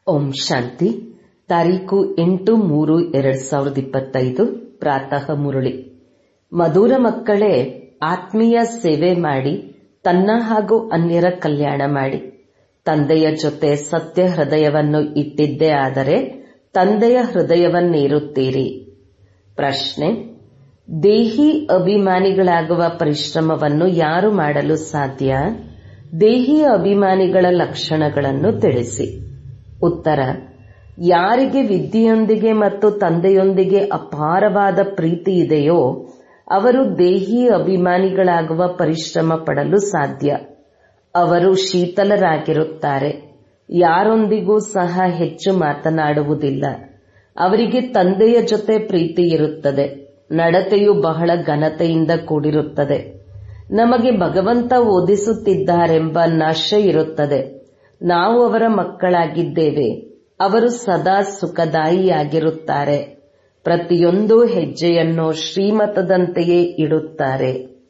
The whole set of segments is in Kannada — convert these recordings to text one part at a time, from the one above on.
ಓಂ ಶಾಂತಿ ತಾರೀಕು ಎಂಟು ಮೂರು ಎರಡ್ ಸಾವಿರದ ಇಪ್ಪತ್ತೈದು ಪ್ರಾತಃ ಮುರಳಿ ಮಧುರ ಮಕ್ಕಳೇ ಆತ್ಮೀಯ ಸೇವೆ ಮಾಡಿ ತನ್ನ ಹಾಗೂ ಅನ್ಯರ ಕಲ್ಯಾಣ ಮಾಡಿ ತಂದೆಯ ಜೊತೆ ಸತ್ಯ ಹೃದಯವನ್ನು ಇಟ್ಟಿದ್ದೇ ಆದರೆ ತಂದೆಯ ಹೃದಯವನ್ನೇರುತ್ತೀರಿ ಪ್ರಶ್ನೆ ದೇಹಿ ಅಭಿಮಾನಿಗಳಾಗುವ ಪರಿಶ್ರಮವನ್ನು ಯಾರು ಮಾಡಲು ಸಾಧ್ಯ ದೇಹಿ ಅಭಿಮಾನಿಗಳ ಲಕ್ಷಣಗಳನ್ನು ತಿಳಿಸಿ ಉತ್ತರ ಯಾರಿಗೆ ವಿದ್ಯೆಯೊಂದಿಗೆ ಮತ್ತು ತಂದೆಯೊಂದಿಗೆ ಅಪಾರವಾದ ಪ್ರೀತಿ ಇದೆಯೋ ಅವರು ದೇಹಿ ಅಭಿಮಾನಿಗಳಾಗುವ ಪರಿಶ್ರಮ ಪಡಲು ಸಾಧ್ಯ ಅವರು ಶೀತಲರಾಗಿರುತ್ತಾರೆ ಯಾರೊಂದಿಗೂ ಸಹ ಹೆಚ್ಚು ಮಾತನಾಡುವುದಿಲ್ಲ ಅವರಿಗೆ ತಂದೆಯ ಜೊತೆ ಪ್ರೀತಿ ಇರುತ್ತದೆ ನಡತೆಯು ಬಹಳ ಘನತೆಯಿಂದ ಕೂಡಿರುತ್ತದೆ ನಮಗೆ ಭಗವಂತ ಓದಿಸುತ್ತಿದ್ದಾರೆಂಬ ನಶೆ ಇರುತ್ತದೆ ನಾವು ಅವರ ಮಕ್ಕಳಾಗಿದ್ದೇವೆ ಅವರು ಸದಾ ಸುಖದಾಯಿಯಾಗಿರುತ್ತಾರೆ ಪ್ರತಿಯೊಂದು ಹೆಜ್ಜೆಯನ್ನು ಶ್ರೀಮತದಂತೆಯೇ ಇಡುತ್ತಾರೆ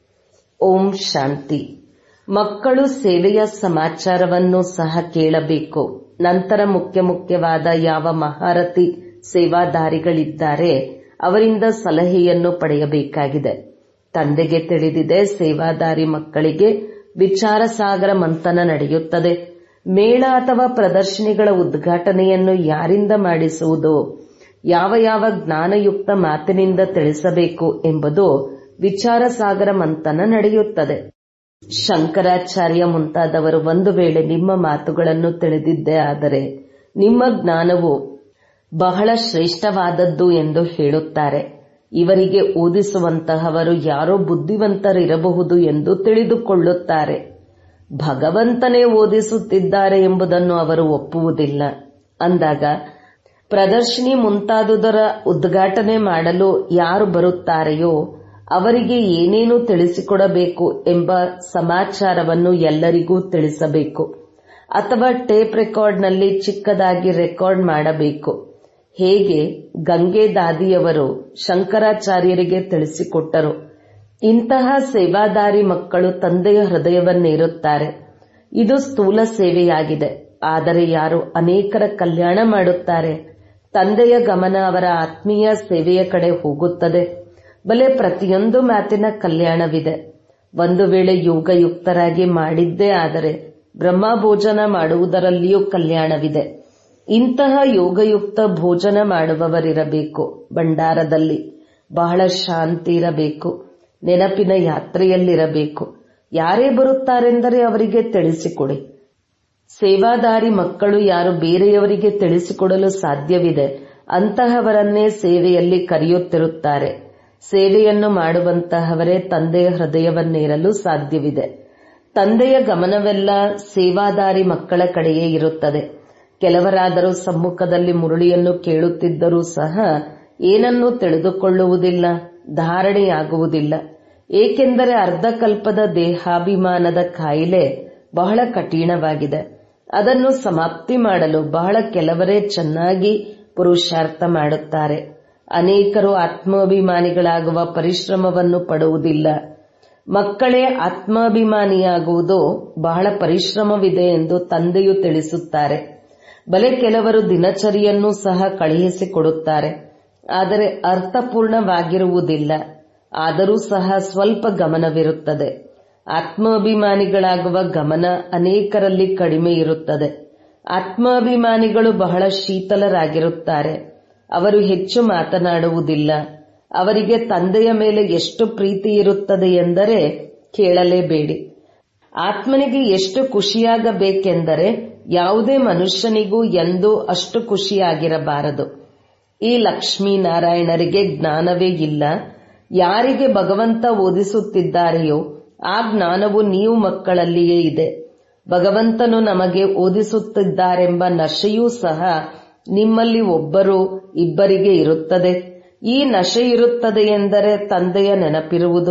ಓಂ ಶಾಂತಿ ಮಕ್ಕಳು ಸೇವೆಯ ಸಮಾಚಾರವನ್ನು ಸಹ ಕೇಳಬೇಕು ನಂತರ ಮುಖ್ಯ ಮುಖ್ಯವಾದ ಯಾವ ಮಹಾರಥಿ ಸೇವಾದಾರಿಗಳಿದ್ದಾರೆ ಅವರಿಂದ ಸಲಹೆಯನ್ನು ಪಡೆಯಬೇಕಾಗಿದೆ ತಂದೆಗೆ ತಿಳಿದಿದೆ ಸೇವಾದಾರಿ ಮಕ್ಕಳಿಗೆ ವಿಚಾರ ಸಾಗರ ಮಂಥನ ನಡೆಯುತ್ತದೆ ಮೇಳ ಅಥವಾ ಪ್ರದರ್ಶನಿಗಳ ಉದ್ಘಾಟನೆಯನ್ನು ಯಾರಿಂದ ಮಾಡಿಸುವುದು ಯಾವ ಯಾವ ಜ್ಞಾನಯುಕ್ತ ಮಾತಿನಿಂದ ತಿಳಿಸಬೇಕು ಎಂಬುದು ವಿಚಾರ ಸಾಗರ ಮಂಥನ ನಡೆಯುತ್ತದೆ ಶಂಕರಾಚಾರ್ಯ ಮುಂತಾದವರು ಒಂದು ವೇಳೆ ನಿಮ್ಮ ಮಾತುಗಳನ್ನು ತಿಳಿದಿದ್ದೇ ಆದರೆ ನಿಮ್ಮ ಜ್ಞಾನವು ಬಹಳ ಶ್ರೇಷ್ಠವಾದದ್ದು ಎಂದು ಹೇಳುತ್ತಾರೆ ಇವರಿಗೆ ಓದಿಸುವಂತಹವರು ಯಾರೋ ಬುದ್ಧಿವಂತರಿರಬಹುದು ಎಂದು ತಿಳಿದುಕೊಳ್ಳುತ್ತಾರೆ ಭಗವಂತನೇ ಓದಿಸುತ್ತಿದ್ದಾರೆ ಎಂಬುದನ್ನು ಅವರು ಒಪ್ಪುವುದಿಲ್ಲ ಅಂದಾಗ ಪ್ರದರ್ಶನಿ ಮುಂತಾದುದರ ಉದ್ಘಾಟನೆ ಮಾಡಲು ಯಾರು ಬರುತ್ತಾರೆಯೋ ಅವರಿಗೆ ಏನೇನು ತಿಳಿಸಿಕೊಡಬೇಕು ಎಂಬ ಸಮಾಚಾರವನ್ನು ಎಲ್ಲರಿಗೂ ತಿಳಿಸಬೇಕು ಅಥವಾ ಟೇಪ್ ರೆಕಾರ್ಡ್ನಲ್ಲಿ ಚಿಕ್ಕದಾಗಿ ರೆಕಾರ್ಡ್ ಮಾಡಬೇಕು ಹೇಗೆ ಗಂಗೆ ದಾದಿಯವರು ಶಂಕರಾಚಾರ್ಯರಿಗೆ ತಿಳಿಸಿಕೊಟ್ಟರು ಇಂತಹ ಸೇವಾದಾರಿ ಮಕ್ಕಳು ತಂದೆಯ ಹೃದಯವನ್ನೇರುತ್ತಾರೆ ಇದು ಸ್ಥೂಲ ಸೇವೆಯಾಗಿದೆ ಆದರೆ ಯಾರು ಅನೇಕರ ಕಲ್ಯಾಣ ಮಾಡುತ್ತಾರೆ ತಂದೆಯ ಗಮನ ಅವರ ಆತ್ಮೀಯ ಸೇವೆಯ ಕಡೆ ಹೋಗುತ್ತದೆ ಬಲೆ ಪ್ರತಿಯೊಂದು ಮಾತಿನ ಕಲ್ಯಾಣವಿದೆ ಒಂದು ವೇಳೆ ಯೋಗಯುಕ್ತರಾಗಿ ಮಾಡಿದ್ದೇ ಆದರೆ ಬ್ರಹ್ಮ ಭೋಜನ ಮಾಡುವುದರಲ್ಲಿಯೂ ಕಲ್ಯಾಣವಿದೆ ಇಂತಹ ಯೋಗಯುಕ್ತ ಭೋಜನ ಮಾಡುವವರಿರಬೇಕು ಭಂಡಾರದಲ್ಲಿ ಬಹಳ ಶಾಂತಿ ಇರಬೇಕು ನೆನಪಿನ ಯಾತ್ರೆಯಲ್ಲಿರಬೇಕು ಯಾರೇ ಬರುತ್ತಾರೆಂದರೆ ಅವರಿಗೆ ತಿಳಿಸಿಕೊಡಿ ಸೇವಾದಾರಿ ಮಕ್ಕಳು ಯಾರು ಬೇರೆಯವರಿಗೆ ತಿಳಿಸಿಕೊಡಲು ಸಾಧ್ಯವಿದೆ ಅಂತಹವರನ್ನೇ ಸೇವೆಯಲ್ಲಿ ಕರೆಯುತ್ತಿರುತ್ತಾರೆ ಸೇವೆಯನ್ನು ಮಾಡುವಂತಹವರೇ ತಂದೆಯ ಹೃದಯವನ್ನೇರಲು ಸಾಧ್ಯವಿದೆ ತಂದೆಯ ಗಮನವೆಲ್ಲ ಸೇವಾದಾರಿ ಮಕ್ಕಳ ಕಡೆಯೇ ಇರುತ್ತದೆ ಕೆಲವರಾದರೂ ಸಮ್ಮುಖದಲ್ಲಿ ಮುರುಳಿಯನ್ನು ಕೇಳುತ್ತಿದ್ದರೂ ಸಹ ಏನನ್ನೂ ತಿಳಿದುಕೊಳ್ಳುವುದಿಲ್ಲ ಧಾರಣೆಯಾಗುವುದಿಲ್ಲ ಏಕೆಂದರೆ ಅರ್ಧಕಲ್ಪದ ದೇಹಾಭಿಮಾನದ ಕಾಯಿಲೆ ಬಹಳ ಕಠಿಣವಾಗಿದೆ ಅದನ್ನು ಸಮಾಪ್ತಿ ಮಾಡಲು ಬಹಳ ಕೆಲವರೇ ಚೆನ್ನಾಗಿ ಪುರುಷಾರ್ಥ ಮಾಡುತ್ತಾರೆ ಅನೇಕರು ಆತ್ಮಾಭಿಮಾನಿಗಳಾಗುವ ಪರಿಶ್ರಮವನ್ನು ಪಡುವುದಿಲ್ಲ ಮಕ್ಕಳೇ ಆತ್ಮಾಭಿಮಾನಿಯಾಗುವುದು ಬಹಳ ಪರಿಶ್ರಮವಿದೆ ಎಂದು ತಂದೆಯು ತಿಳಿಸುತ್ತಾರೆ ಬಲೆ ಕೆಲವರು ದಿನಚರಿಯನ್ನು ಸಹ ಕಳುಹಿಸಿಕೊಡುತ್ತಾರೆ ಆದರೆ ಅರ್ಥಪೂರ್ಣವಾಗಿರುವುದಿಲ್ಲ ಆದರೂ ಸಹ ಸ್ವಲ್ಪ ಗಮನವಿರುತ್ತದೆ ಆತ್ಮಾಭಿಮಾನಿಗಳಾಗುವ ಗಮನ ಅನೇಕರಲ್ಲಿ ಕಡಿಮೆ ಇರುತ್ತದೆ ಆತ್ಮಾಭಿಮಾನಿಗಳು ಬಹಳ ಶೀತಲರಾಗಿರುತ್ತಾರೆ ಅವರು ಹೆಚ್ಚು ಮಾತನಾಡುವುದಿಲ್ಲ ಅವರಿಗೆ ತಂದೆಯ ಮೇಲೆ ಎಷ್ಟು ಪ್ರೀತಿ ಇರುತ್ತದೆ ಎಂದರೆ ಕೇಳಲೇಬೇಡಿ ಆತ್ಮನಿಗೆ ಎಷ್ಟು ಖುಷಿಯಾಗಬೇಕೆಂದರೆ ಯಾವುದೇ ಮನುಷ್ಯನಿಗೂ ಎಂದೂ ಅಷ್ಟು ಖುಷಿಯಾಗಿರಬಾರದು ಈ ಲಕ್ಷ್ಮೀನಾರಾಯಣರಿಗೆ ಜ್ಞಾನವೇ ಇಲ್ಲ ಯಾರಿಗೆ ಭಗವಂತ ಓದಿಸುತ್ತಿದ್ದಾರೆಯೋ ಆ ಜ್ಞಾನವು ನೀವು ಮಕ್ಕಳಲ್ಲಿಯೇ ಇದೆ ಭಗವಂತನು ನಮಗೆ ಓದಿಸುತ್ತಿದ್ದಾರೆಂಬ ನಶೆಯೂ ಸಹ ನಿಮ್ಮಲ್ಲಿ ಒಬ್ಬರು ಇಬ್ಬರಿಗೆ ಇರುತ್ತದೆ ಈ ನಶೆ ಇರುತ್ತದೆ ಎಂದರೆ ತಂದೆಯ ನೆನಪಿರುವುದು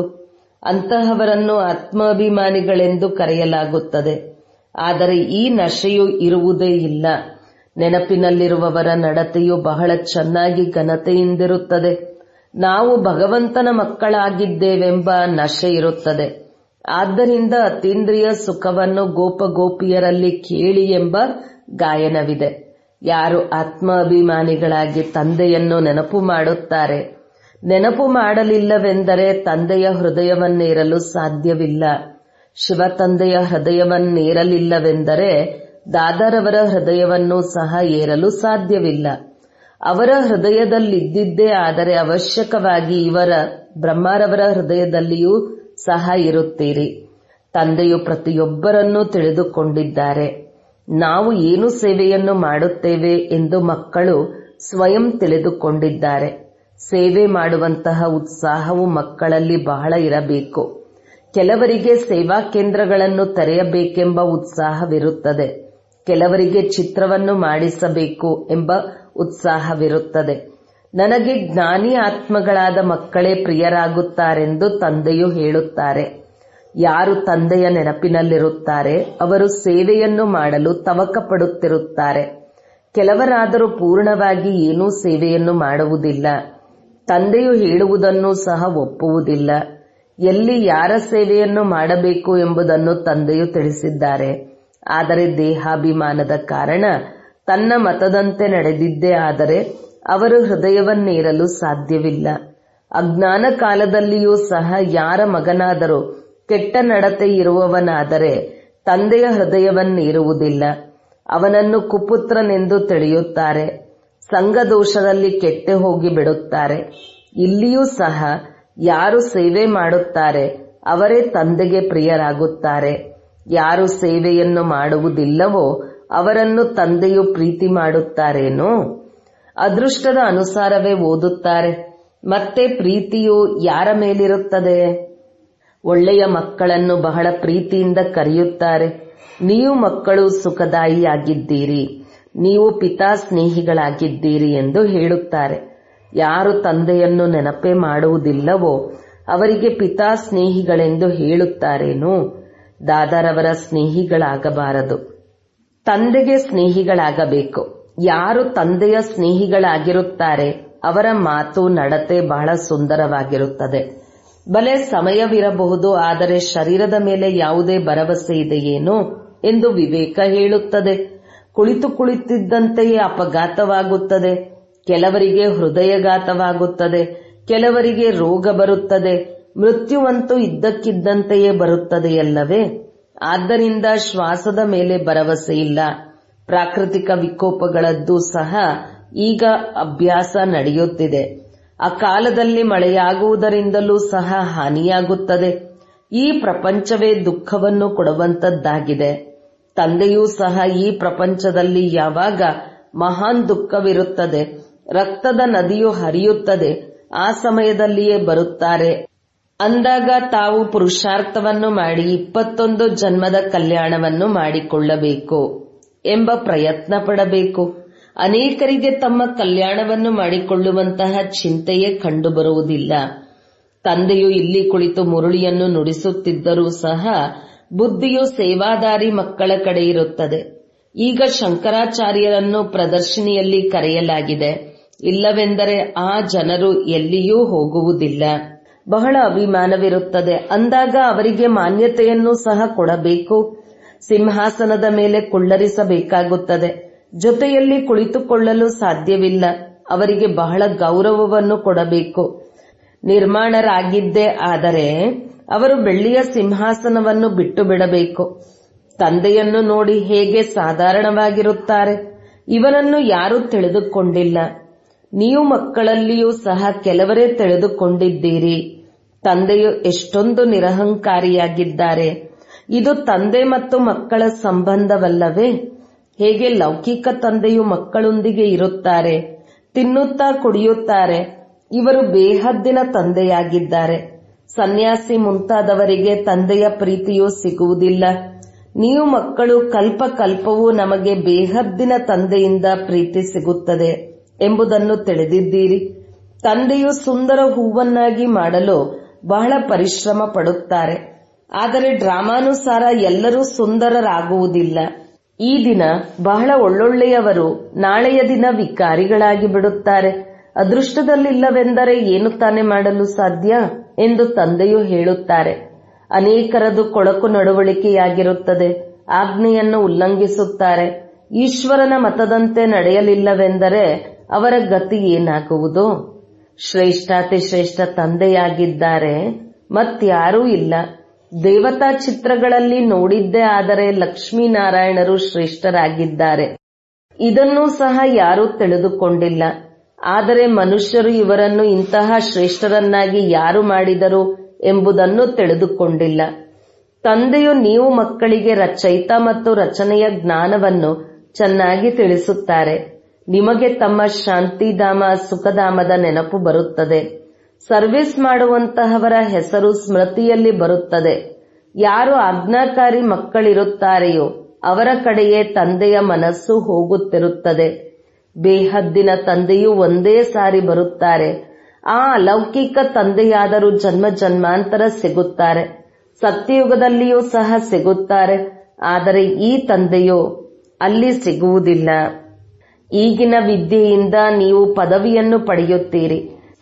ಅಂತಹವರನ್ನು ಆತ್ಮಾಭಿಮಾನಿಗಳೆಂದು ಕರೆಯಲಾಗುತ್ತದೆ ಆದರೆ ಈ ನಶೆಯು ಇರುವುದೇ ಇಲ್ಲ ನೆನಪಿನಲ್ಲಿರುವವರ ನಡತೆಯು ಬಹಳ ಚೆನ್ನಾಗಿ ಘನತೆಯಿಂದಿರುತ್ತದೆ ನಾವು ಭಗವಂತನ ಮಕ್ಕಳಾಗಿದ್ದೇವೆಂಬ ನಶೆ ಇರುತ್ತದೆ ಆದ್ದರಿಂದ ಅತೀಂದ್ರಿಯ ಸುಖವನ್ನು ಗೋಪ ಗೋಪಿಯರಲ್ಲಿ ಕೇಳಿ ಎಂಬ ಗಾಯನವಿದೆ ಯಾರು ಆತ್ಮ ಅಭಿಮಾನಿಗಳಾಗಿ ತಂದೆಯನ್ನು ನೆನಪು ಮಾಡುತ್ತಾರೆ ನೆನಪು ಮಾಡಲಿಲ್ಲವೆಂದರೆ ತಂದೆಯ ಹೃದಯವನ್ನೇರಲು ಸಾಧ್ಯವಿಲ್ಲ ಶಿವ ತಂದೆಯ ಹೃದಯವನ್ನೇರಲಿಲ್ಲವೆಂದರೆ ದಾದರವರ ಹೃದಯವನ್ನೂ ಸಹ ಏರಲು ಸಾಧ್ಯವಿಲ್ಲ ಅವರ ಹೃದಯದಲ್ಲಿದ್ದಿದ್ದೇ ಆದರೆ ಅವಶ್ಯಕವಾಗಿ ಇವರ ಬ್ರಹ್ಮರವರ ಹೃದಯದಲ್ಲಿಯೂ ಸಹ ಇರುತ್ತೀರಿ ತಂದೆಯು ಪ್ರತಿಯೊಬ್ಬರನ್ನೂ ತಿಳಿದುಕೊಂಡಿದ್ದಾರೆ ನಾವು ಏನು ಸೇವೆಯನ್ನು ಮಾಡುತ್ತೇವೆ ಎಂದು ಮಕ್ಕಳು ಸ್ವಯಂ ತಿಳಿದುಕೊಂಡಿದ್ದಾರೆ ಸೇವೆ ಮಾಡುವಂತಹ ಉತ್ಸಾಹವು ಮಕ್ಕಳಲ್ಲಿ ಬಹಳ ಇರಬೇಕು ಕೆಲವರಿಗೆ ಸೇವಾ ಕೇಂದ್ರಗಳನ್ನು ತೆರೆಯಬೇಕೆಂಬ ಉತ್ಸಾಹವಿರುತ್ತದೆ ಕೆಲವರಿಗೆ ಚಿತ್ರವನ್ನು ಮಾಡಿಸಬೇಕು ಎಂಬ ಉತ್ಸಾಹವಿರುತ್ತದೆ ನನಗೆ ಜ್ಞಾನಿ ಆತ್ಮಗಳಾದ ಮಕ್ಕಳೇ ಪ್ರಿಯರಾಗುತ್ತಾರೆಂದು ತಂದೆಯು ಹೇಳುತ್ತಾರೆ ಯಾರು ತಂದೆಯ ನೆನಪಿನಲ್ಲಿರುತ್ತಾರೆ ಅವರು ಸೇವೆಯನ್ನು ಮಾಡಲು ತವಕ ಪಡುತ್ತಿರುತ್ತಾರೆ ಕೆಲವರಾದರೂ ಪೂರ್ಣವಾಗಿ ಏನೂ ಸೇವೆಯನ್ನು ಮಾಡುವುದಿಲ್ಲ ತಂದೆಯು ಹೇಳುವುದನ್ನು ಸಹ ಒಪ್ಪುವುದಿಲ್ಲ ಎಲ್ಲಿ ಯಾರ ಸೇವೆಯನ್ನು ಮಾಡಬೇಕು ಎಂಬುದನ್ನು ತಂದೆಯು ತಿಳಿಸಿದ್ದಾರೆ ಆದರೆ ದೇಹಾಭಿಮಾನದ ಕಾರಣ ತನ್ನ ಮತದಂತೆ ನಡೆದಿದ್ದೇ ಆದರೆ ಅವರು ಹೃದಯವನ್ನೇರಲು ಸಾಧ್ಯವಿಲ್ಲ ಅಜ್ಞಾನ ಕಾಲದಲ್ಲಿಯೂ ಸಹ ಯಾರ ಮಗನಾದರೂ ಕೆಟ್ಟ ನಡತೆ ಇರುವವನಾದರೆ ತಂದೆಯ ಹೃದಯವನ್ನೇರುವುದಿಲ್ಲ ಅವನನ್ನು ಕುಪುತ್ರನೆಂದು ತಿಳಿಯುತ್ತಾರೆ ಸಂಘದೋಷದಲ್ಲಿ ಕೆಟ್ಟೆ ಹೋಗಿ ಬಿಡುತ್ತಾರೆ ಇಲ್ಲಿಯೂ ಸಹ ಯಾರು ಸೇವೆ ಮಾಡುತ್ತಾರೆ ಅವರೇ ತಂದೆಗೆ ಪ್ರಿಯರಾಗುತ್ತಾರೆ ಯಾರು ಸೇವೆಯನ್ನು ಮಾಡುವುದಿಲ್ಲವೋ ಅವರನ್ನು ತಂದೆಯು ಪ್ರೀತಿ ಮಾಡುತ್ತಾರೇನೋ ಅದೃಷ್ಟದ ಅನುಸಾರವೇ ಓದುತ್ತಾರೆ ಮತ್ತೆ ಪ್ರೀತಿಯು ಯಾರ ಮೇಲಿರುತ್ತದೆ ಒಳ್ಳೆಯ ಮಕ್ಕಳನ್ನು ಬಹಳ ಪ್ರೀತಿಯಿಂದ ಕರೆಯುತ್ತಾರೆ ನೀವು ಮಕ್ಕಳು ಸುಖದಾಯಿಯಾಗಿದ್ದೀರಿ ನೀವು ಪಿತಾ ಸ್ನೇಹಿಗಳಾಗಿದ್ದೀರಿ ಎಂದು ಹೇಳುತ್ತಾರೆ ಯಾರು ತಂದೆಯನ್ನು ನೆನಪೇ ಮಾಡುವುದಿಲ್ಲವೋ ಅವರಿಗೆ ಪಿತಾ ಸ್ನೇಹಿಗಳೆಂದು ಹೇಳುತ್ತಾರೇನೋ ದಾದಾರವರ ಸ್ನೇಹಿಗಳಾಗಬಾರದು ತಂದೆಗೆ ಸ್ನೇಹಿಗಳಾಗಬೇಕು ಯಾರು ತಂದೆಯ ಸ್ನೇಹಿಗಳಾಗಿರುತ್ತಾರೆ ಅವರ ಮಾತು ನಡತೆ ಬಹಳ ಸುಂದರವಾಗಿರುತ್ತದೆ ಬಲೆ ಸಮಯವಿರಬಹುದು ಆದರೆ ಶರೀರದ ಮೇಲೆ ಯಾವುದೇ ಭರವಸೆ ಇದೆಯೇನೋ ಎಂದು ವಿವೇಕ ಹೇಳುತ್ತದೆ ಕುಳಿತು ಕುಳಿತಿದ್ದಂತೆಯೇ ಅಪಘಾತವಾಗುತ್ತದೆ ಕೆಲವರಿಗೆ ಹೃದಯಘಾತವಾಗುತ್ತದೆ ಕೆಲವರಿಗೆ ರೋಗ ಬರುತ್ತದೆ ಮೃತ್ಯುವಂತೂ ಇದ್ದಕ್ಕಿದ್ದಂತೆಯೇ ಬರುತ್ತದೆಯಲ್ಲವೇ ಆದ್ದರಿಂದ ಶ್ವಾಸದ ಮೇಲೆ ಭರವಸೆ ಇಲ್ಲ ಪ್ರಾಕೃತಿಕ ವಿಕೋಪಗಳದ್ದು ಸಹ ಈಗ ಅಭ್ಯಾಸ ನಡೆಯುತ್ತಿದೆ ಆ ಕಾಲದಲ್ಲಿ ಮಳೆಯಾಗುವುದರಿಂದಲೂ ಸಹ ಹಾನಿಯಾಗುತ್ತದೆ ಈ ಪ್ರಪಂಚವೇ ದುಃಖವನ್ನು ಕೊಡುವಂತದ್ದಾಗಿದೆ ತಂದೆಯೂ ಸಹ ಈ ಪ್ರಪಂಚದಲ್ಲಿ ಯಾವಾಗ ಮಹಾನ್ ದುಃಖವಿರುತ್ತದೆ ರಕ್ತದ ನದಿಯು ಹರಿಯುತ್ತದೆ ಆ ಸಮಯದಲ್ಲಿಯೇ ಬರುತ್ತಾರೆ ಅಂದಾಗ ತಾವು ಪುರುಷಾರ್ಥವನ್ನು ಮಾಡಿ ಇಪ್ಪತ್ತೊಂದು ಜನ್ಮದ ಕಲ್ಯಾಣವನ್ನು ಮಾಡಿಕೊಳ್ಳಬೇಕು ಎಂಬ ಪ್ರಯತ್ನ ಪಡಬೇಕು ಅನೇಕರಿಗೆ ತಮ್ಮ ಕಲ್ಯಾಣವನ್ನು ಮಾಡಿಕೊಳ್ಳುವಂತಹ ಚಿಂತೆಯೇ ಕಂಡುಬರುವುದಿಲ್ಲ ತಂದೆಯು ಇಲ್ಲಿ ಕುಳಿತು ಮುರುಳಿಯನ್ನು ನುಡಿಸುತ್ತಿದ್ದರೂ ಸಹ ಬುದ್ಧಿಯು ಸೇವಾದಾರಿ ಮಕ್ಕಳ ಕಡೆ ಇರುತ್ತದೆ ಈಗ ಶಂಕರಾಚಾರ್ಯರನ್ನು ಪ್ರದರ್ಶಿನಿಯಲ್ಲಿ ಕರೆಯಲಾಗಿದೆ ಇಲ್ಲವೆಂದರೆ ಆ ಜನರು ಎಲ್ಲಿಯೂ ಹೋಗುವುದಿಲ್ಲ ಬಹಳ ಅಭಿಮಾನವಿರುತ್ತದೆ ಅಂದಾಗ ಅವರಿಗೆ ಮಾನ್ಯತೆಯನ್ನು ಸಹ ಕೊಡಬೇಕು ಸಿಂಹಾಸನದ ಮೇಲೆ ಕುಳ್ಳರಿಸಬೇಕಾಗುತ್ತದೆ ಜೊತೆಯಲ್ಲಿ ಕುಳಿತುಕೊಳ್ಳಲು ಸಾಧ್ಯವಿಲ್ಲ ಅವರಿಗೆ ಬಹಳ ಗೌರವವನ್ನು ಕೊಡಬೇಕು ನಿರ್ಮಾಣರಾಗಿದ್ದೇ ಆದರೆ ಅವರು ಬೆಳ್ಳಿಯ ಸಿಂಹಾಸನವನ್ನು ಬಿಟ್ಟು ಬಿಡಬೇಕು ತಂದೆಯನ್ನು ನೋಡಿ ಹೇಗೆ ಸಾಧಾರಣವಾಗಿರುತ್ತಾರೆ ಇವನನ್ನು ಯಾರೂ ತಿಳಿದುಕೊಂಡಿಲ್ಲ ನೀವು ಮಕ್ಕಳಲ್ಲಿಯೂ ಸಹ ಕೆಲವರೇ ತಿಳಿದುಕೊಂಡಿದ್ದೀರಿ ತಂದೆಯು ಎಷ್ಟೊಂದು ನಿರಹಂಕಾರಿಯಾಗಿದ್ದಾರೆ ಇದು ತಂದೆ ಮತ್ತು ಮಕ್ಕಳ ಸಂಬಂಧವಲ್ಲವೇ ಹೇಗೆ ಲೌಕಿಕ ತಂದೆಯು ಮಕ್ಕಳೊಂದಿಗೆ ಇರುತ್ತಾರೆ ತಿನ್ನುತ್ತಾ ಕುಡಿಯುತ್ತಾರೆ ಇವರು ಬೇಹದ್ದಿನ ತಂದೆಯಾಗಿದ್ದಾರೆ ಸನ್ಯಾಸಿ ಮುಂತಾದವರಿಗೆ ತಂದೆಯ ಪ್ರೀತಿಯೂ ಸಿಗುವುದಿಲ್ಲ ನೀವು ಮಕ್ಕಳು ಕಲ್ಪ ಕಲ್ಪವೂ ನಮಗೆ ಬೇಹದ್ದಿನ ತಂದೆಯಿಂದ ಪ್ರೀತಿ ಸಿಗುತ್ತದೆ ಎಂಬುದನ್ನು ತಿಳಿದಿದ್ದೀರಿ ತಂದೆಯು ಸುಂದರ ಹೂವನ್ನಾಗಿ ಮಾಡಲು ಬಹಳ ಪರಿಶ್ರಮ ಪಡುತ್ತಾರೆ ಆದರೆ ಡ್ರಾಮಾನುಸಾರ ಎಲ್ಲರೂ ಸುಂದರರಾಗುವುದಿಲ್ಲ ಈ ದಿನ ಬಹಳ ಒಳ್ಳೊಳ್ಳೆಯವರು ನಾಳೆಯ ದಿನ ವಿಕಾರಿಗಳಾಗಿ ಬಿಡುತ್ತಾರೆ ಅದೃಷ್ಟದಲ್ಲಿಲ್ಲವೆಂದರೆ ಏನು ತಾನೇ ಮಾಡಲು ಸಾಧ್ಯ ಎಂದು ತಂದೆಯು ಹೇಳುತ್ತಾರೆ ಅನೇಕರದು ಕೊಳಕು ನಡವಳಿಕೆಯಾಗಿರುತ್ತದೆ ಆಜ್ಞೆಯನ್ನು ಉಲ್ಲಂಘಿಸುತ್ತಾರೆ ಈಶ್ವರನ ಮತದಂತೆ ನಡೆಯಲಿಲ್ಲವೆಂದರೆ ಅವರ ಗತಿ ಏನಾಗುವುದು ಶ್ರೇಷ್ಠಾತಿ ಶ್ರೇಷ್ಠ ತಂದೆಯಾಗಿದ್ದಾರೆ ಮತ್ಯಾರೂ ಇಲ್ಲ ದೇವತಾ ಚಿತ್ರಗಳಲ್ಲಿ ನೋಡಿದ್ದೇ ಆದರೆ ಲಕ್ಷ್ಮೀನಾರಾಯಣರು ಶ್ರೇಷ್ಠರಾಗಿದ್ದಾರೆ ಇದನ್ನೂ ಸಹ ಯಾರೂ ತಿಳಿದುಕೊಂಡಿಲ್ಲ ಆದರೆ ಮನುಷ್ಯರು ಇವರನ್ನು ಇಂತಹ ಶ್ರೇಷ್ಠರನ್ನಾಗಿ ಯಾರು ಮಾಡಿದರು ಎಂಬುದನ್ನು ತಿಳಿದುಕೊಂಡಿಲ್ಲ ತಂದೆಯು ನೀವು ಮಕ್ಕಳಿಗೆ ರಚಯಿತ ಮತ್ತು ರಚನೆಯ ಜ್ಞಾನವನ್ನು ಚೆನ್ನಾಗಿ ತಿಳಿಸುತ್ತಾರೆ ನಿಮಗೆ ತಮ್ಮ ಶಾಂತಿಧಾಮ ಸುಖಧಾಮದ ನೆನಪು ಬರುತ್ತದೆ ಸರ್ವಿಸ್ ಮಾಡುವಂತಹವರ ಹೆಸರು ಸ್ಮೃತಿಯಲ್ಲಿ ಬರುತ್ತದೆ ಯಾರು ಆಜ್ಞಾಕಾರಿ ಮಕ್ಕಳಿರುತ್ತಾರೆಯೋ ಅವರ ಕಡೆಯೇ ತಂದೆಯ ಮನಸ್ಸು ಹೋಗುತ್ತಿರುತ್ತದೆ ಬೇಹದ್ದಿನ ತಂದೆಯು ಒಂದೇ ಸಾರಿ ಬರುತ್ತಾರೆ ಆ ಅಲೌಕಿಕ ತಂದೆಯಾದರೂ ಜನ್ಮ ಜನ್ಮಾಂತರ ಸಿಗುತ್ತಾರೆ ಸತ್ಯಯುಗದಲ್ಲಿಯೂ ಸಹ ಸಿಗುತ್ತಾರೆ ಆದರೆ ಈ ತಂದೆಯು ಅಲ್ಲಿ ಸಿಗುವುದಿಲ್ಲ ಈಗಿನ ವಿದ್ಯೆಯಿಂದ ನೀವು ಪದವಿಯನ್ನು ಪಡೆಯುತ್ತೀರಿ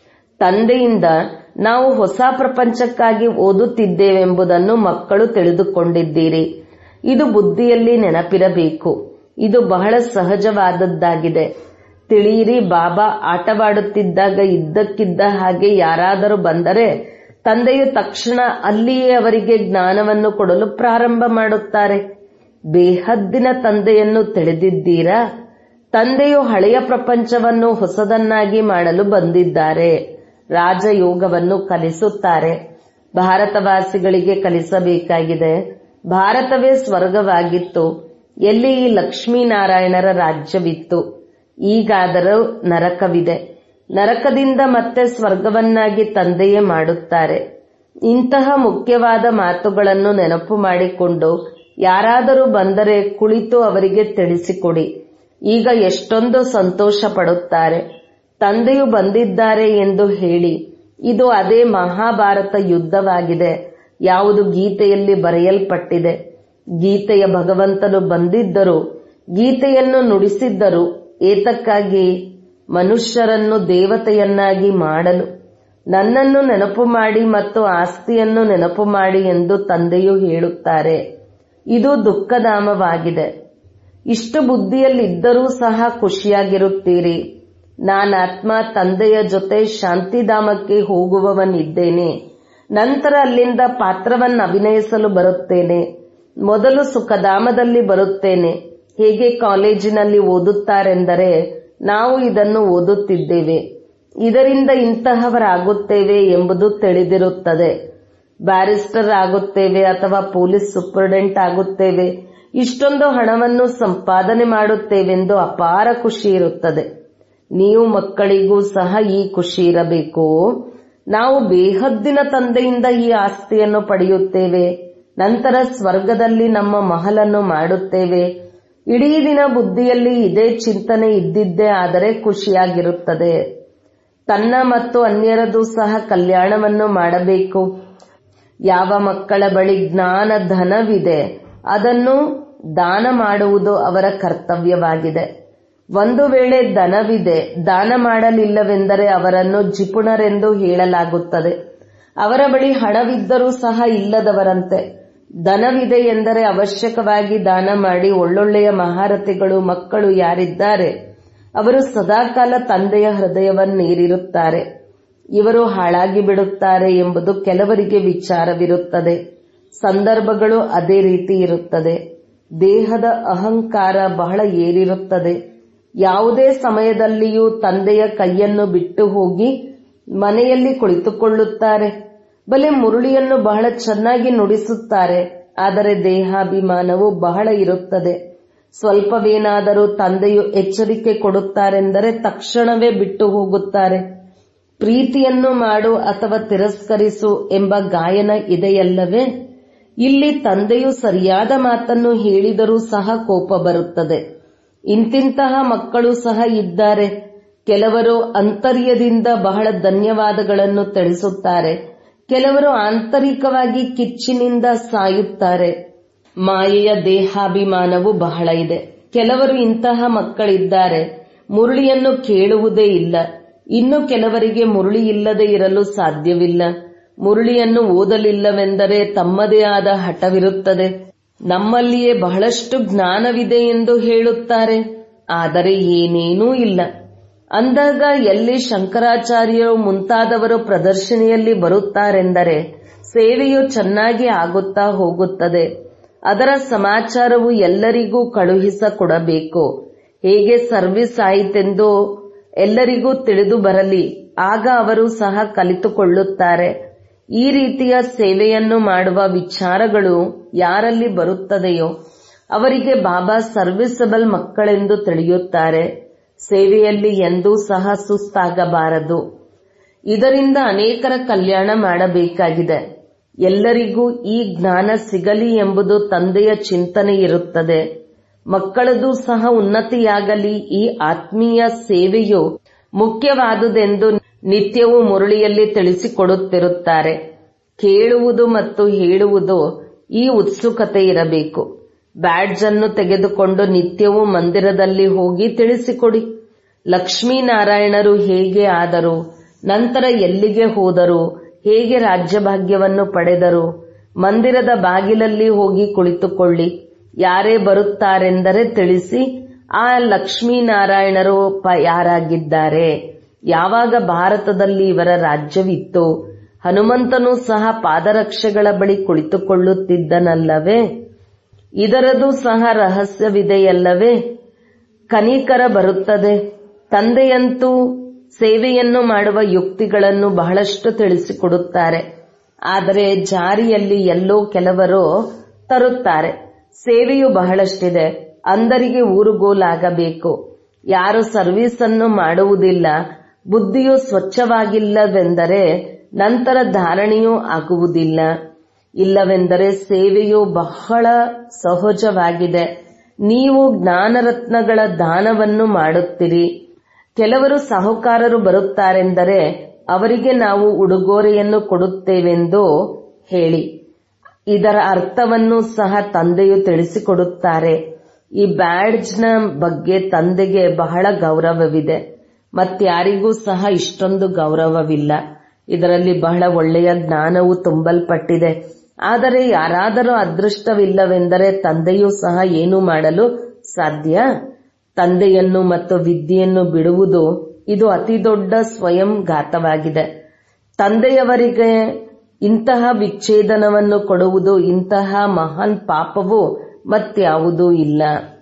ತಂದೆಯಿಂದ ನಾವು ಹೊಸ ಪ್ರಪಂಚಕ್ಕಾಗಿ ಓದುತ್ತಿದ್ದೇವೆಂಬುದನ್ನು ಮಕ್ಕಳು ತಿಳಿದುಕೊಂಡಿದ್ದೀರಿ ಇದು ಬುದ್ಧಿಯಲ್ಲಿ ನೆನಪಿರಬೇಕು ಇದು ಬಹಳ ಸಹಜವಾದದ್ದಾಗಿದೆ ತಿಳಿಯಿರಿ ಬಾಬಾ ಆಟವಾಡುತ್ತಿದ್ದಾಗ ಇದ್ದಕ್ಕಿದ್ದ ಹಾಗೆ ಯಾರಾದರೂ ಬಂದರೆ ತಂದೆಯು ತಕ್ಷಣ ಅಲ್ಲಿಯೇ ಅವರಿಗೆ ಜ್ಞಾನವನ್ನು ಕೊಡಲು ಪ್ರಾರಂಭ ಮಾಡುತ್ತಾರೆ ಬೇಹದ್ದಿನ ತಂದೆಯನ್ನು ತಿಳಿದಿದ್ದೀರಾ ತಂದೆಯು ಹಳೆಯ ಪ್ರಪಂಚವನ್ನು ಹೊಸದನ್ನಾಗಿ ಮಾಡಲು ಬಂದಿದ್ದಾರೆ ರಾಜಯೋಗವನ್ನು ಕಲಿಸುತ್ತಾರೆ ಭಾರತವಾಸಿಗಳಿಗೆ ಕಲಿಸಬೇಕಾಗಿದೆ ಭಾರತವೇ ಸ್ವರ್ಗವಾಗಿತ್ತು ಎಲ್ಲಿ ಈ ಲಕ್ಷ್ಮೀನಾರಾಯಣರ ರಾಜ್ಯವಿತ್ತು ಈಗಾದರೂ ನರಕವಿದೆ ನರಕದಿಂದ ಮತ್ತೆ ಸ್ವರ್ಗವನ್ನಾಗಿ ತಂದೆಯೇ ಮಾಡುತ್ತಾರೆ ಇಂತಹ ಮುಖ್ಯವಾದ ಮಾತುಗಳನ್ನು ನೆನಪು ಮಾಡಿಕೊಂಡು ಯಾರಾದರೂ ಬಂದರೆ ಕುಳಿತು ಅವರಿಗೆ ತಿಳಿಸಿಕೊಡಿ ಈಗ ಎಷ್ಟೊಂದು ಸಂತೋಷ ಪಡುತ್ತಾರೆ ತಂದೆಯು ಬಂದಿದ್ದಾರೆ ಎಂದು ಹೇಳಿ ಇದು ಅದೇ ಮಹಾಭಾರತ ಯುದ್ಧವಾಗಿದೆ ಯಾವುದು ಗೀತೆಯಲ್ಲಿ ಬರೆಯಲ್ಪಟ್ಟಿದೆ ಗೀತೆಯ ಭಗವಂತನು ಬಂದಿದ್ದರು ಗೀತೆಯನ್ನು ನುಡಿಸಿದ್ದರು ಏತಕ್ಕಾಗಿ ಮನುಷ್ಯರನ್ನು ದೇವತೆಯನ್ನಾಗಿ ಮಾಡಲು ನನ್ನನ್ನು ನೆನಪು ಮಾಡಿ ಮತ್ತು ಆಸ್ತಿಯನ್ನು ನೆನಪು ಮಾಡಿ ಎಂದು ತಂದೆಯು ಹೇಳುತ್ತಾರೆ ಇದು ದುಃಖಧಾಮವಾಗಿದೆ ಇಷ್ಟು ಬುದ್ಧಿಯಲ್ಲಿದ್ದರೂ ಸಹ ಖುಷಿಯಾಗಿರುತ್ತೀರಿ ನಾನಾತ್ಮ ತಂದೆಯ ಜೊತೆ ಶಾಂತಿಧಾಮಕ್ಕೆ ಹೋಗುವವನಿದ್ದೇನೆ ನಂತರ ಅಲ್ಲಿಂದ ಪಾತ್ರವನ್ನು ಅಭಿನಯಿಸಲು ಬರುತ್ತೇನೆ ಮೊದಲು ಸುಖಧಾಮದಲ್ಲಿ ಬರುತ್ತೇನೆ ಹೇಗೆ ಕಾಲೇಜಿನಲ್ಲಿ ಓದುತ್ತಾರೆಂದರೆ ನಾವು ಇದನ್ನು ಓದುತ್ತಿದ್ದೇವೆ ಇದರಿಂದ ಇಂತಹವರಾಗುತ್ತೇವೆ ಎಂಬುದು ತಿಳಿದಿರುತ್ತದೆ ಬ್ಯಾರಿಸ್ಟರ್ ಆಗುತ್ತೇವೆ ಅಥವಾ ಪೊಲೀಸ್ ಸೂಪರ್ಡೆಂಟ್ ಆಗುತ್ತೇವೆ ಇಷ್ಟೊಂದು ಹಣವನ್ನು ಸಂಪಾದನೆ ಮಾಡುತ್ತೇವೆಂದು ಅಪಾರ ಖುಷಿ ಇರುತ್ತದೆ ನೀವು ಮಕ್ಕಳಿಗೂ ಸಹ ಈ ಖುಷಿ ಇರಬೇಕು ನಾವು ಬೇಹದ್ದಿನ ತಂದೆಯಿಂದ ಈ ಆಸ್ತಿಯನ್ನು ಪಡೆಯುತ್ತೇವೆ ನಂತರ ಸ್ವರ್ಗದಲ್ಲಿ ನಮ್ಮ ಮಹಲನ್ನು ಮಾಡುತ್ತೇವೆ ಇಡೀ ದಿನ ಬುದ್ಧಿಯಲ್ಲಿ ಇದೇ ಚಿಂತನೆ ಇದ್ದಿದ್ದೇ ಆದರೆ ಖುಷಿಯಾಗಿರುತ್ತದೆ ತನ್ನ ಮತ್ತು ಅನ್ಯರದು ಸಹ ಕಲ್ಯಾಣವನ್ನು ಮಾಡಬೇಕು ಯಾವ ಮಕ್ಕಳ ಬಳಿ ಜ್ಞಾನ ಧನವಿದೆ ಅದನ್ನು ದಾನ ಮಾಡುವುದು ಅವರ ಕರ್ತವ್ಯವಾಗಿದೆ ಒಂದು ವೇಳೆ ಧನವಿದೆ ದಾನ ಮಾಡಲಿಲ್ಲವೆಂದರೆ ಅವರನ್ನು ಜಿಪುಣರೆಂದು ಹೇಳಲಾಗುತ್ತದೆ ಅವರ ಬಳಿ ಹಣವಿದ್ದರೂ ಸಹ ಇಲ್ಲದವರಂತೆ ಧನವಿದೆ ಎಂದರೆ ಅವಶ್ಯಕವಾಗಿ ದಾನ ಮಾಡಿ ಒಳ್ಳೊಳ್ಳೆಯ ಮಹಾರಥಿಗಳು ಮಕ್ಕಳು ಯಾರಿದ್ದಾರೆ ಅವರು ಸದಾಕಾಲ ತಂದೆಯ ಹೃದಯವನ್ನೇರಿರುತ್ತಾರೆ ಇವರು ಹಾಳಾಗಿ ಬಿಡುತ್ತಾರೆ ಎಂಬುದು ಕೆಲವರಿಗೆ ವಿಚಾರವಿರುತ್ತದೆ ಸಂದರ್ಭಗಳು ಅದೇ ರೀತಿ ಇರುತ್ತದೆ ದೇಹದ ಅಹಂಕಾರ ಬಹಳ ಏರಿರುತ್ತದೆ ಯಾವುದೇ ಸಮಯದಲ್ಲಿಯೂ ತಂದೆಯ ಕೈಯನ್ನು ಬಿಟ್ಟು ಹೋಗಿ ಮನೆಯಲ್ಲಿ ಕುಳಿತುಕೊಳ್ಳುತ್ತಾರೆ ಬಲೆ ಮುರುಳಿಯನ್ನು ಬಹಳ ಚೆನ್ನಾಗಿ ನುಡಿಸುತ್ತಾರೆ ಆದರೆ ದೇಹಾಭಿಮಾನವು ಬಹಳ ಇರುತ್ತದೆ ಸ್ವಲ್ಪವೇನಾದರೂ ತಂದೆಯು ಎಚ್ಚರಿಕೆ ಕೊಡುತ್ತಾರೆಂದರೆ ತಕ್ಷಣವೇ ಬಿಟ್ಟು ಹೋಗುತ್ತಾರೆ ಪ್ರೀತಿಯನ್ನು ಮಾಡು ಅಥವಾ ತಿರಸ್ಕರಿಸು ಎಂಬ ಗಾಯನ ಇದೆಯಲ್ಲವೇ ಇಲ್ಲಿ ತಂದೆಯು ಸರಿಯಾದ ಮಾತನ್ನು ಹೇಳಿದರೂ ಸಹ ಕೋಪ ಬರುತ್ತದೆ ಇಂತಿಂತಹ ಮಕ್ಕಳು ಸಹ ಇದ್ದಾರೆ ಕೆಲವರು ಅಂತರ್ಯದಿಂದ ಬಹಳ ಧನ್ಯವಾದಗಳನ್ನು ತಿಳಿಸುತ್ತಾರೆ ಕೆಲವರು ಆಂತರಿಕವಾಗಿ ಕಿಚ್ಚಿನಿಂದ ಸಾಯುತ್ತಾರೆ ಮಾಯೆಯ ದೇಹಾಭಿಮಾನವು ಬಹಳ ಇದೆ ಕೆಲವರು ಇಂತಹ ಮಕ್ಕಳಿದ್ದಾರೆ ಮುರುಳಿಯನ್ನು ಕೇಳುವುದೇ ಇಲ್ಲ ಇನ್ನು ಕೆಲವರಿಗೆ ಮುರುಳಿ ಇಲ್ಲದೆ ಇರಲು ಸಾಧ್ಯವಿಲ್ಲ ಮುರುಳಿಯನ್ನು ಓದಲಿಲ್ಲವೆಂದರೆ ತಮ್ಮದೇ ಆದ ಹಠವಿರುತ್ತದೆ ನಮ್ಮಲ್ಲಿಯೇ ಬಹಳಷ್ಟು ಜ್ಞಾನವಿದೆ ಎಂದು ಹೇಳುತ್ತಾರೆ ಆದರೆ ಏನೇನೂ ಇಲ್ಲ ಅಂದಾಗ ಎಲ್ಲಿ ಶಂಕರಾಚಾರ್ಯರು ಮುಂತಾದವರು ಪ್ರದರ್ಶನಿಯಲ್ಲಿ ಬರುತ್ತಾರೆಂದರೆ ಸೇವೆಯು ಚೆನ್ನಾಗಿ ಆಗುತ್ತಾ ಹೋಗುತ್ತದೆ ಅದರ ಸಮಾಚಾರವು ಎಲ್ಲರಿಗೂ ಕಳುಹಿಸಕೊಡಬೇಕು ಹೇಗೆ ಸರ್ವಿಸ್ ಆಯಿತೆಂದು ಎಲ್ಲರಿಗೂ ತಿಳಿದು ಬರಲಿ ಆಗ ಅವರು ಸಹ ಕಲಿತುಕೊಳ್ಳುತ್ತಾರೆ ಈ ರೀತಿಯ ಸೇವೆಯನ್ನು ಮಾಡುವ ವಿಚಾರಗಳು ಯಾರಲ್ಲಿ ಬರುತ್ತದೆಯೋ ಅವರಿಗೆ ಬಾಬಾ ಸರ್ವಿಸಬಲ್ ಮಕ್ಕಳೆಂದು ತಿಳಿಯುತ್ತಾರೆ ಸೇವೆಯಲ್ಲಿ ಎಂದೂ ಸಹ ಸುಸ್ತಾಗಬಾರದು ಇದರಿಂದ ಅನೇಕರ ಕಲ್ಯಾಣ ಮಾಡಬೇಕಾಗಿದೆ ಎಲ್ಲರಿಗೂ ಈ ಜ್ಞಾನ ಸಿಗಲಿ ಎಂಬುದು ತಂದೆಯ ಚಿಂತನೆ ಇರುತ್ತದೆ ಮಕ್ಕಳದು ಸಹ ಉನ್ನತಿಯಾಗಲಿ ಈ ಆತ್ಮೀಯ ಸೇವೆಯು ಮುಖ್ಯವಾದುದೆಂದು ನಿತ್ಯವೂ ಮುರಳಿಯಲ್ಲಿ ತಿಳಿಸಿಕೊಡುತ್ತಿರುತ್ತಾರೆ ಕೇಳುವುದು ಮತ್ತು ಹೇಳುವುದು ಈ ಉತ್ಸುಕತೆ ಇರಬೇಕು ಬ್ಯಾಡ್ಜ್ ಅನ್ನು ತೆಗೆದುಕೊಂಡು ನಿತ್ಯವೂ ಮಂದಿರದಲ್ಲಿ ಹೋಗಿ ತಿಳಿಸಿಕೊಡಿ ಲಕ್ಷ್ಮೀನಾರಾಯಣರು ಹೇಗೆ ಆದರು ನಂತರ ಎಲ್ಲಿಗೆ ಹೋದರು ಹೇಗೆ ರಾಜ್ಯಭಾಗ್ಯವನ್ನು ಪಡೆದರು ಮಂದಿರದ ಬಾಗಿಲಲ್ಲಿ ಹೋಗಿ ಕುಳಿತುಕೊಳ್ಳಿ ಯಾರೇ ಬರುತ್ತಾರೆಂದರೆ ತಿಳಿಸಿ ಆ ಲಕ್ಷ್ಮೀನಾರಾಯಣರು ಪ ಯಾರಾಗಿದ್ದಾರೆ ಯಾವಾಗ ಭಾರತದಲ್ಲಿ ಇವರ ರಾಜ್ಯವಿತ್ತು ಹನುಮಂತನು ಸಹ ಪಾದರಕ್ಷೆಗಳ ಬಳಿ ಕುಳಿತುಕೊಳ್ಳುತ್ತಿದ್ದನಲ್ಲವೇ ಇದರದು ಸಹ ರಹಸ್ಯವಿದೆಯಲ್ಲವೇ ಕನಿಕರ ಬರುತ್ತದೆ ತಂದೆಯಂತೂ ಸೇವೆಯನ್ನು ಮಾಡುವ ಯುಕ್ತಿಗಳನ್ನು ಬಹಳಷ್ಟು ತಿಳಿಸಿಕೊಡುತ್ತಾರೆ ಆದರೆ ಜಾರಿಯಲ್ಲಿ ಎಲ್ಲೋ ಕೆಲವರು ತರುತ್ತಾರೆ ಸೇವೆಯು ಬಹಳಷ್ಟಿದೆ ಅಂದರಿಗೆ ಊರುಗೋಲಾಗಬೇಕು ಯಾರು ಸರ್ವಿಸ್ ಅನ್ನು ಮಾಡುವುದಿಲ್ಲ ಬುದ್ಧಿಯು ಸ್ವಚ್ಛವಾಗಿಲ್ಲವೆಂದರೆ ನಂತರ ಧಾರಣೆಯೂ ಆಗುವುದಿಲ್ಲ ಇಲ್ಲವೆಂದರೆ ಸೇವೆಯು ಬಹಳ ಸಹಜವಾಗಿದೆ ನೀವು ಜ್ಞಾನರತ್ನಗಳ ದಾನವನ್ನು ಮಾಡುತ್ತೀರಿ ಕೆಲವರು ಸಾಹುಕಾರರು ಬರುತ್ತಾರೆಂದರೆ ಅವರಿಗೆ ನಾವು ಉಡುಗೊರೆಯನ್ನು ಕೊಡುತ್ತೇವೆಂದು ಹೇಳಿ ಇದರ ಅರ್ಥವನ್ನು ಸಹ ತಂದೆಯು ತಿಳಿಸಿಕೊಡುತ್ತಾರೆ ಈ ಬ್ಯಾಡ್ಜ್ನ ಬಗ್ಗೆ ತಂದೆಗೆ ಬಹಳ ಗೌರವವಿದೆ ಮತ್ಯಾರಿಗೂ ಸಹ ಇಷ್ಟೊಂದು ಗೌರವವಿಲ್ಲ ಇದರಲ್ಲಿ ಬಹಳ ಒಳ್ಳೆಯ ಜ್ಞಾನವು ತುಂಬಲ್ಪಟ್ಟಿದೆ ಆದರೆ ಯಾರಾದರೂ ಅದೃಷ್ಟವಿಲ್ಲವೆಂದರೆ ತಂದೆಯೂ ಸಹ ಏನು ಮಾಡಲು ಸಾಧ್ಯ ತಂದೆಯನ್ನು ಮತ್ತು ವಿದ್ಯೆಯನ್ನು ಬಿಡುವುದು ಇದು ಅತಿ ದೊಡ್ಡ ಸ್ವಯಂ ಘಾತವಾಗಿದೆ ತಂದೆಯವರಿಗೆ ಇಂತಹ ವಿಚ್ಛೇದನವನ್ನು ಕೊಡುವುದು ಇಂತಹ ಮಹಾನ್ ಪಾಪವು ಮತ್ಯಾವುದೂ ಇಲ್ಲ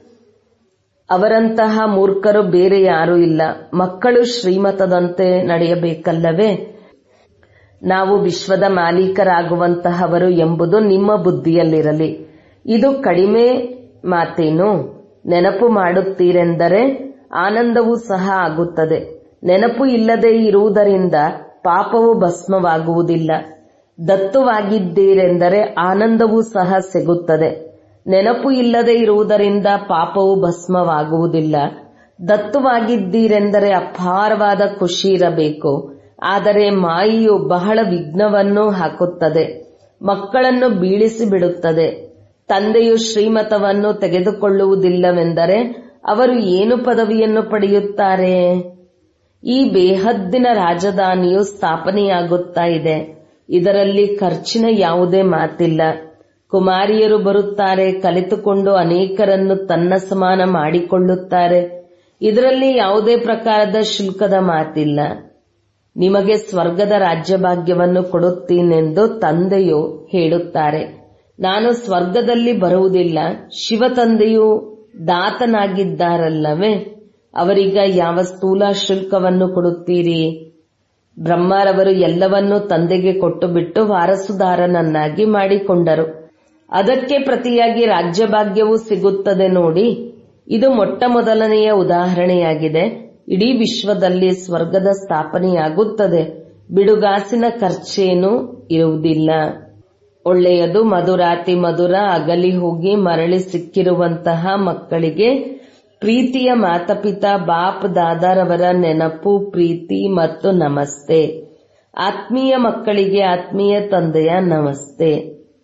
ಅವರಂತಹ ಮೂರ್ಖರು ಬೇರೆ ಯಾರೂ ಇಲ್ಲ ಮಕ್ಕಳು ಶ್ರೀಮತದಂತೆ ನಡೆಯಬೇಕಲ್ಲವೇ ನಾವು ವಿಶ್ವದ ಮಾಲೀಕರಾಗುವಂತಹವರು ಎಂಬುದು ನಿಮ್ಮ ಬುದ್ಧಿಯಲ್ಲಿರಲಿ ಇದು ಕಡಿಮೆ ಮಾತೇನು ನೆನಪು ಮಾಡುತ್ತೀರೆಂದರೆ ಆನಂದವೂ ಸಹ ಆಗುತ್ತದೆ ನೆನಪು ಇಲ್ಲದೆ ಇರುವುದರಿಂದ ಪಾಪವು ಭಸ್ಮವಾಗುವುದಿಲ್ಲ ದತ್ತುವಾಗಿದ್ದೀರೆಂದರೆ ಆನಂದವೂ ಸಹ ಸಿಗುತ್ತದೆ ನೆನಪು ಇಲ್ಲದೆ ಇರುವುದರಿಂದ ಪಾಪವು ಭಸ್ಮವಾಗುವುದಿಲ್ಲ ದತ್ತುವಾಗಿದ್ದೀರೆಂದರೆ ಅಪಾರವಾದ ಖುಷಿ ಇರಬೇಕು ಆದರೆ ಮಾಯಿಯು ಬಹಳ ವಿಘ್ನವನ್ನು ಹಾಕುತ್ತದೆ ಮಕ್ಕಳನ್ನು ಬೀಳಿಸಿ ಬಿಡುತ್ತದೆ ತಂದೆಯು ಶ್ರೀಮತವನ್ನು ತೆಗೆದುಕೊಳ್ಳುವುದಿಲ್ಲವೆಂದರೆ ಅವರು ಏನು ಪದವಿಯನ್ನು ಪಡೆಯುತ್ತಾರೆ ಈ ಬೇಹದ್ದಿನ ರಾಜಧಾನಿಯು ಸ್ಥಾಪನೆಯಾಗುತ್ತಾ ಇದೆ ಇದರಲ್ಲಿ ಖರ್ಚಿನ ಯಾವುದೇ ಮಾತಿಲ್ಲ ಕುಮಾರಿಯರು ಬರುತ್ತಾರೆ ಕಲಿತುಕೊಂಡು ಅನೇಕರನ್ನು ತನ್ನ ಸಮಾನ ಮಾಡಿಕೊಳ್ಳುತ್ತಾರೆ ಇದರಲ್ಲಿ ಯಾವುದೇ ಪ್ರಕಾರದ ಶುಲ್ಕದ ಮಾತಿಲ್ಲ ನಿಮಗೆ ಸ್ವರ್ಗದ ರಾಜ್ಯಭಾಗ್ಯವನ್ನು ಕೊಡುತ್ತೀನೆಂದು ತಂದೆಯು ಹೇಳುತ್ತಾರೆ ನಾನು ಸ್ವರ್ಗದಲ್ಲಿ ಬರುವುದಿಲ್ಲ ಶಿವ ತಂದೆಯು ದಾತನಾಗಿದ್ದಾರಲ್ಲವೇ ಅವರೀಗ ಯಾವ ಸ್ಥೂಲ ಶುಲ್ಕವನ್ನು ಕೊಡುತ್ತೀರಿ ಬ್ರಹ್ಮರವರು ಎಲ್ಲವನ್ನೂ ತಂದೆಗೆ ಕೊಟ್ಟು ಬಿಟ್ಟು ವಾರಸುದಾರನನ್ನಾಗಿ ಮಾಡಿಕೊಂಡರು ಅದಕ್ಕೆ ಪ್ರತಿಯಾಗಿ ರಾಜ್ಯಭಾಗ್ಯವೂ ಸಿಗುತ್ತದೆ ನೋಡಿ ಇದು ಮೊಟ್ಟ ಮೊದಲನೆಯ ಉದಾಹರಣೆಯಾಗಿದೆ ಇಡೀ ವಿಶ್ವದಲ್ಲಿ ಸ್ವರ್ಗದ ಸ್ಥಾಪನೆಯಾಗುತ್ತದೆ ಬಿಡುಗಾಸಿನ ಖರ್ಚೇನೂ ಇರುವುದಿಲ್ಲ ಒಳ್ಳೆಯದು ಮಧುರಾತಿ ಮಧುರ ಅಗಲಿ ಹೋಗಿ ಮರಳಿ ಸಿಕ್ಕಿರುವಂತಹ ಮಕ್ಕಳಿಗೆ ಪ್ರೀತಿಯ ಮಾತಪಿತಾ ಬಾಪ್ ದಾದಾರವರ ನೆನಪು ಪ್ರೀತಿ ಮತ್ತು ನಮಸ್ತೆ ಆತ್ಮೀಯ ಮಕ್ಕಳಿಗೆ ಆತ್ಮೀಯ ತಂದೆಯ ನಮಸ್ತೆ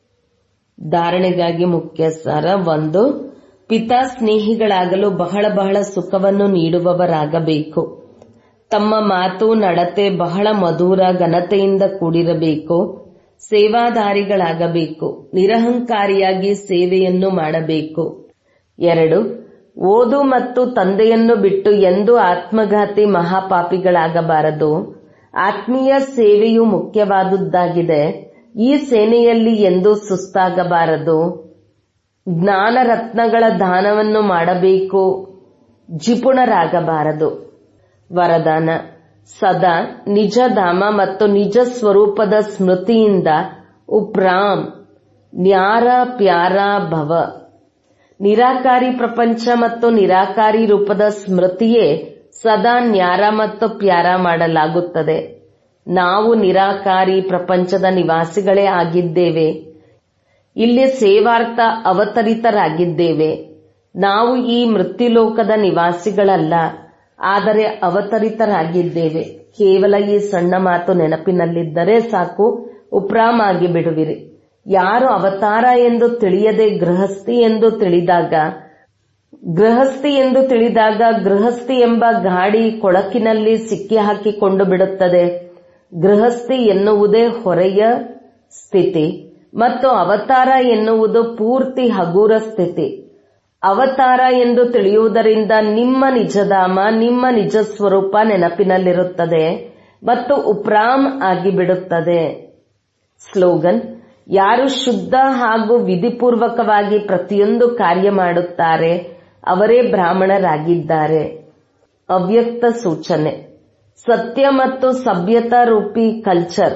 ಧಾರಣೆಗಾಗಿ ಮುಖ್ಯ ಸಾರ ಒಂದು ಪಿತಾ ಸ್ನೇಹಿಗಳಾಗಲು ಬಹಳ ಬಹಳ ಸುಖವನ್ನು ನೀಡುವವರಾಗಬೇಕು ತಮ್ಮ ಮಾತು ನಡತೆ ಬಹಳ ಮಧುರ ಘನತೆಯಿಂದ ಕೂಡಿರಬೇಕು ಸೇವಾದಾರಿಗಳಾಗಬೇಕು ನಿರಹಂಕಾರಿಯಾಗಿ ಸೇವೆಯನ್ನು ಮಾಡಬೇಕು ಎರಡು ಓದು ಮತ್ತು ತಂದೆಯನ್ನು ಬಿಟ್ಟು ಎಂದೂ ಆತ್ಮಘಾತಿ ಮಹಾಪಾಪಿಗಳಾಗಬಾರದು ಆತ್ಮೀಯ ಸೇವೆಯು ಮುಖ್ಯವಾದುದಾಗಿದೆ ಈ ಸೇನೆಯಲ್ಲಿ ಎಂದೂ ಸುಸ್ತಾಗಬಾರದು ಜ್ಞಾನ ರತ್ನಗಳ ದಾನವನ್ನು ಮಾಡಬೇಕು ಜಿಪುಣರಾಗಬಾರದು ವರದಾನ ಸದಾ ನಿಜ ಧಾಮ ಮತ್ತು ನಿಜ ಸ್ವರೂಪದ ಸ್ಮೃತಿಯಿಂದ ಉಪ್ರಾಮ್ ನ್ಯಾರ ಪ್ಯಾರ ಭವ ನಿರಾಕಾರಿ ಪ್ರಪಂಚ ಮತ್ತು ನಿರಾಕಾರಿ ರೂಪದ ಸ್ಮೃತಿಯೇ ಸದಾ ನ್ಯಾರ ಮತ್ತು ಪ್ಯಾರ ಮಾಡಲಾಗುತ್ತದೆ ನಾವು ನಿರಾಕಾರಿ ಪ್ರಪಂಚದ ನಿವಾಸಿಗಳೇ ಆಗಿದ್ದೇವೆ ಇಲ್ಲಿ ಸೇವಾರ್ಥ ಅವತರಿತರಾಗಿದ್ದೇವೆ ನಾವು ಈ ಮೃತ್ಯುಲೋಕದ ನಿವಾಸಿಗಳಲ್ಲ ಆದರೆ ಅವತರಿತರಾಗಿದ್ದೇವೆ ಕೇವಲ ಈ ಸಣ್ಣ ಮಾತು ನೆನಪಿನಲ್ಲಿದ್ದರೆ ಸಾಕು ಉಪ್ರಾಮ್ ಆಗಿ ಬಿಡುವಿರಿ ಯಾರು ಅವತಾರ ಎಂದು ತಿಳಿಯದೆ ಗೃಹಸ್ಥಿ ಎಂದು ತಿಳಿದಾಗ ಗೃಹಸ್ಥಿ ಎಂದು ತಿಳಿದಾಗ ಗೃಹಸ್ಥಿ ಎಂಬ ಗಾಡಿ ಕೊಳಕಿನಲ್ಲಿ ಸಿಕ್ಕಿ ಹಾಕಿಕೊಂಡು ಬಿಡುತ್ತದೆ ಗೃಹಸ್ಥಿ ಎನ್ನುವುದೇ ಹೊರೆಯ ಸ್ಥಿತಿ ಮತ್ತು ಅವತಾರ ಎನ್ನುವುದು ಪೂರ್ತಿ ಹಗೂರ ಸ್ಥಿತಿ ಅವತಾರ ಎಂದು ತಿಳಿಯುವುದರಿಂದ ನಿಮ್ಮ ನಿಜಧಾಮ ನಿಮ್ಮ ನಿಜ ಸ್ವರೂಪ ನೆನಪಿನಲ್ಲಿರುತ್ತದೆ ಮತ್ತು ಉಪ್ರಾಮ್ ಆಗಿ ಬಿಡುತ್ತದೆ ಸ್ಲೋಗನ್ ಯಾರು ಶುದ್ಧ ಹಾಗೂ ವಿಧಿಪೂರ್ವಕವಾಗಿ ಪ್ರತಿಯೊಂದು ಕಾರ್ಯ ಮಾಡುತ್ತಾರೆ ಅವರೇ ಬ್ರಾಹ್ಮಣರಾಗಿದ್ದಾರೆ ಅವ್ಯಕ್ತ ಸೂಚನೆ ಸತ್ಯ ಮತ್ತು ಸಭ್ಯತಾ ರೂಪಿ ಕಲ್ಚರ್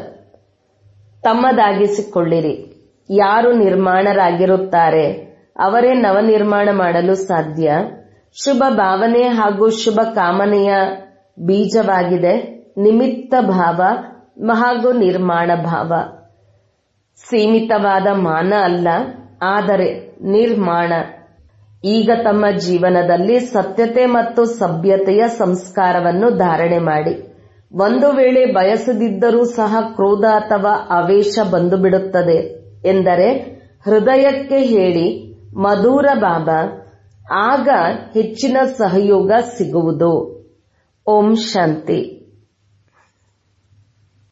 ತಮ್ಮದಾಗಿಸಿಕೊಳ್ಳಿರಿ ಯಾರು ನಿರ್ಮಾಣರಾಗಿರುತ್ತಾರೆ ಅವರೇ ನವನಿರ್ಮಾಣ ಮಾಡಲು ಸಾಧ್ಯ ಶುಭ ಭಾವನೆ ಹಾಗೂ ಶುಭ ಕಾಮನೆಯ ಬೀಜವಾಗಿದೆ ನಿಮಿತ್ತ ಭಾವ ಹಾಗೂ ನಿರ್ಮಾಣ ಭಾವ ಸೀಮಿತವಾದ ಮಾನ ಅಲ್ಲ ಆದರೆ ನಿರ್ಮಾಣ ಈಗ ತಮ್ಮ ಜೀವನದಲ್ಲಿ ಸತ್ಯತೆ ಮತ್ತು ಸಭ್ಯತೆಯ ಸಂಸ್ಕಾರವನ್ನು ಧಾರಣೆ ಮಾಡಿ ಒಂದು ವೇಳೆ ಬಯಸದಿದ್ದರೂ ಸಹ ಕ್ರೋಧ ಅಥವಾ ಆವೇಶ ಬಂದು ಬಿಡುತ್ತದೆ ಎಂದರೆ ಹೃದಯಕ್ಕೆ ಹೇಳಿ ಮಧುರ ಬಾಬಾ ಆಗ ಹೆಚ್ಚಿನ ಸಹಯೋಗ ಸಿಗುವುದು ಓಂ ಶಾಂತಿ